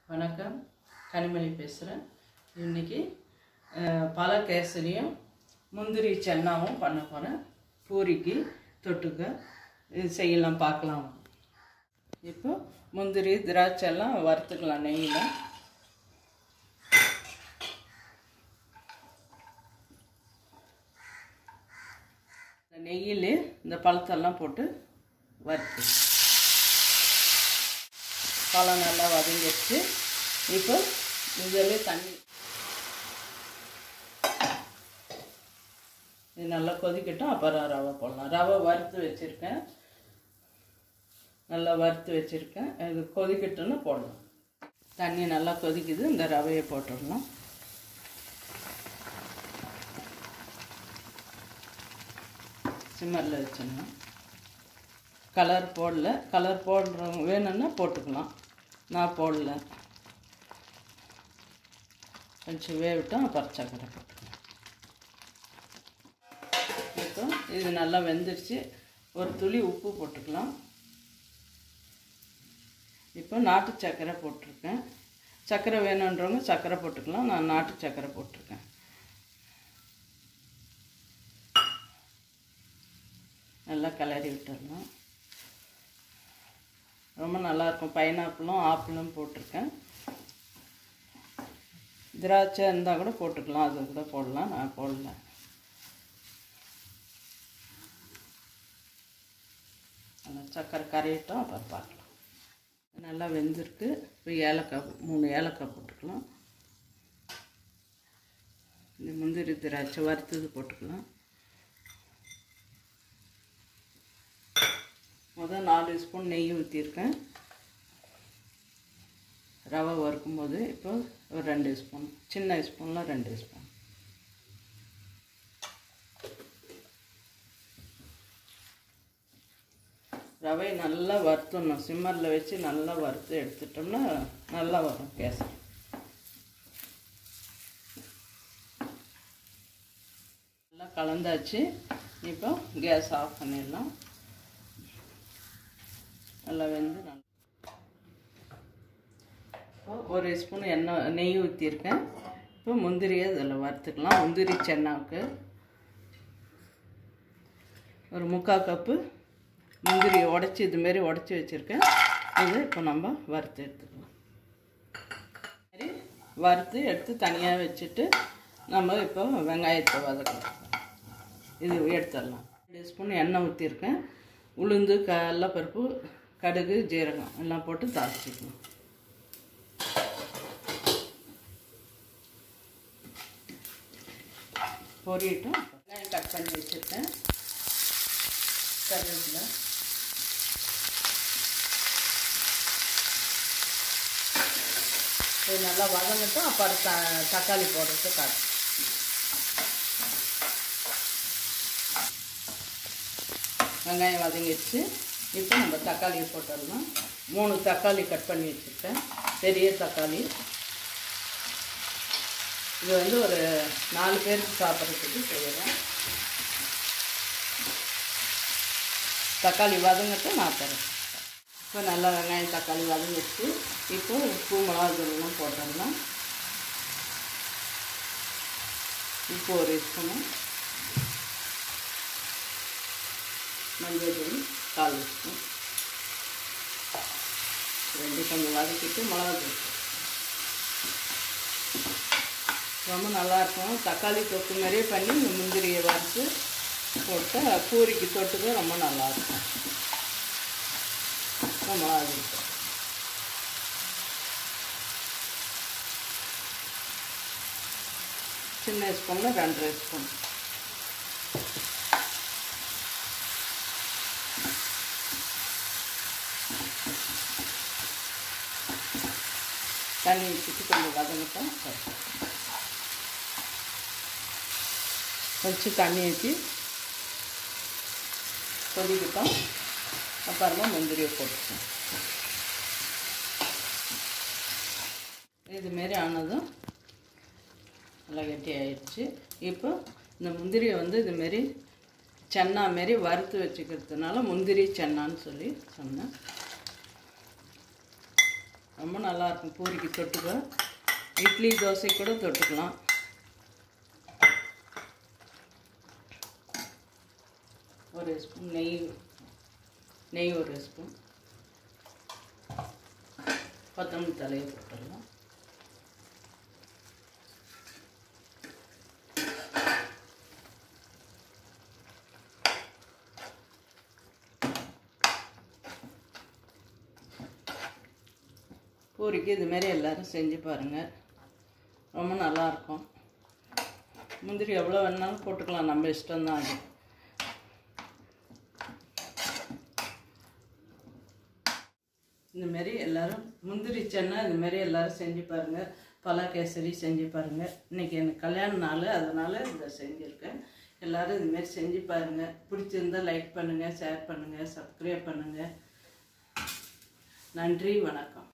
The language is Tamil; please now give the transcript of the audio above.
வணக்கம் கனிமொழி பேசுகிறேன் இன்னைக்கு அஹ், பல கேசரியும் முந்திரி சென்னாவும் பண்ண போகிறேன் பூரிக்கு தொட்டுக்க இது செய்யலாம் பார்க்கலாம் இப்போ முந்திரி திராட்சை எல்லாம் வறுத்துக்கலாம் நெய்யில் இந்த நெய்யில் இந்த பழத்தெல்லாம் போட்டு வறுத்து பழம் நல்லா வதங்கிடுச்சு இப்போ இதில் தண்ணி இது நல்லா கொதிக்கட்டும் அப்புறம் ரவை போடலாம் ரவை வறுத்து வச்சுருக்கேன் நல்லா வறுத்து வச்சுருக்கேன் இது கொதிக்கட்டும்னு போடலாம் தண்ணி நல்லா கொதிக்குது இந்த ரவையை போட்டுடலாம் சிம்மரில் வச்சிடணும் கலர் போடல கலர் போடுறவங்க வேணும்னா போட்டுக்கலாம் நான் போடல கொஞ்சம் வேவிட்டோம் அப்புறம் சக்கரை போட்டுக்கலாம் இப்போ இது நல்லா வெந்துருச்சு ஒரு துளி உப்பு போட்டுக்கலாம் இப்போ நாட்டு சக்கரை போட்டிருக்கேன் சக்கரை வேணுன்றவங்க சக்கரை போட்டுக்கலாம் நான் நாட்டு சக்கரை போட்டிருக்கேன் நல்லா கிளறி விட்டுடலாம் ரொம்ப நல்லாயிருக்கும் பைனாப்பிளும் ஆப்பிளும் போட்டிருக்கேன் திராட்சை இருந்தால் கூட போட்டுக்கலாம் அது கூட போடலாம் நான் போடல நல்லா சக்கரை கரையிட்டோம் அப்புறம் பார்க்கலாம் நல்லா வெந்திருக்கு இப்போ ஏலக்காய் மூணு ஏலக்காய் போட்டுக்கலாம் இந்த முந்திரி திராட்சை வறுத்தது போட்டுக்கலாம் முதல் நாலு ஸ்பூன் நெய் ஊற்றிருக்கேன் ரவை வறுக்கும்போது இப்போ ஒரு ரெண்டு ஸ்பூன் சின்ன ஸ்பூனில் ரெண்டு ஸ்பூன் ரவை நல்லா வறுத்துடணும் சிம்மரில் வச்சு நல்லா வறுத்து எடுத்துட்டோம்னா நல்லா வரும் கேசரி நல்லா கலந்தாச்சு இப்போ கேஸ் ஆஃப் பண்ணிடலாம் நல்லா வெந்து நல்லா இப்போ ஒரு ஸ்பூன் எண்ணெய் நெய் ஊற்றிருக்கேன் இப்போ முந்திரியை இதில் வறுத்துக்கலாம் முந்திரி சென்னாவுக்கு ஒரு முக்கால் கப்பு முந்திரியை உடச்சி இதுமாரி உடச்சி வச்சுருக்கேன் இது இப்போ நம்ம வறுத்து எடுத்துக்கலாம் சரி வறுத்து எடுத்து தனியாக வச்சுட்டு நம்ம இப்போ வெங்காயத்தை வதக்கலாம் இது எடுத்துடலாம் ரெண்டு ஸ்பூன் எண்ணெய் ஊற்றிருக்கேன் உளுந்து கடலப்பருப்பு கடுகு ஜீரகம் எல்லாம் போட்டு தாளிச்சிக்கணும் பொரியட்டும் வெங்காயம் கட் பண்ணி வச்சுருக்கேன் கருவேப்பிலை இது நல்லா வதங்கட்டும் அப்புறம் த தக்காளி போடுறது காட்டு வெங்காயம் வதங்கிடுச்சு இப்போ நம்ம தக்காளியை போட்டுடலாம் மூணு தக்காளி கட் பண்ணி வச்சுருக்கேன் பெரிய தக்காளி இது வந்து ஒரு நாலு பேருக்கு சாப்பிட்றதுக்கு செய்கிறேன் தக்காளி வதங்கட்டும் நான் தரேன் இப்போ நல்லா வெங்காயம் தக்காளி வதங்கிடுச்சு இப்போ உப்பு மிளகாத்தூள்லாம் போட்டுடலாம் உப்பு ஒரு ஸ்பூனு மஞ்சள் தூள் கால் ஸ்பூன் ரெண்டு கொஞ்சம் வதக்கிட்டு மிளகாத்தூள் ரொம்ப நல்லாயிருக்கும் தக்காளி தொக்கு மாதிரியே பண்ணி இந்த முந்திரியை வறுத்து போட்டு பூரிக்கு தொட்டுக்க ரொம்ப நல்லாயிருக்கும் ரொம்ப நல்லாயிருக்கும் சின்ன ஸ்பூனில் ரெண்டரை ஸ்பூன் தண்ணி ஊற்றிட்டு கொஞ்சம் வதங்கட்டும் கொஞ்சம் தண்ணி ஊற்றி கொதிக்கட்டும் அப்புறமா முந்திரியை போட்டுக்கணும் இதுமாரி ஆனதும் நல்லா கெட்டி ஆயிடுச்சு இப்போ இந்த முந்திரியை வந்து இதுமாரி சென்னா மாரி வறுத்து வச்சுக்கிறதுனால முந்திரி சென்னான்னு சொல்லி சொன்னேன் ரொம்ப நல்லாயிருக்கும் பூரிக்கு தொட்டுக்க இட்லி தோசை கூட தொட்டுக்கலாம் ஒரு ஸ்பூன் நெய் நெய் ஒரு ஸ்பூன் கொத்தமல்லி தலையை போட்டுடலாம் பூரிக்கு இதுமாரி எல்லோரும் செஞ்சு பாருங்கள் ரொம்ப நல்லாயிருக்கும் முந்திரி எவ்வளோ வேணாலும் போட்டுக்கலாம் நம்ம இஷ்டம்தான் அது இந்தமாரி எல்லோரும் முந்திரி சென்னா இதுமாரி எல்லோரும் செஞ்சு பாருங்கள் பலா கேசரி செஞ்சு பாருங்கள் இன்றைக்கி எனக்கு கல்யாண நாள் அதனால் இதை செஞ்சுருக்கேன் எல்லோரும் இதுமாரி செஞ்சு பாருங்கள் பிடிச்சிருந்தா லைக் பண்ணுங்கள் ஷேர் பண்ணுங்கள் சப்ஸ்கிரைப் பண்ணுங்கள் நன்றி வணக்கம்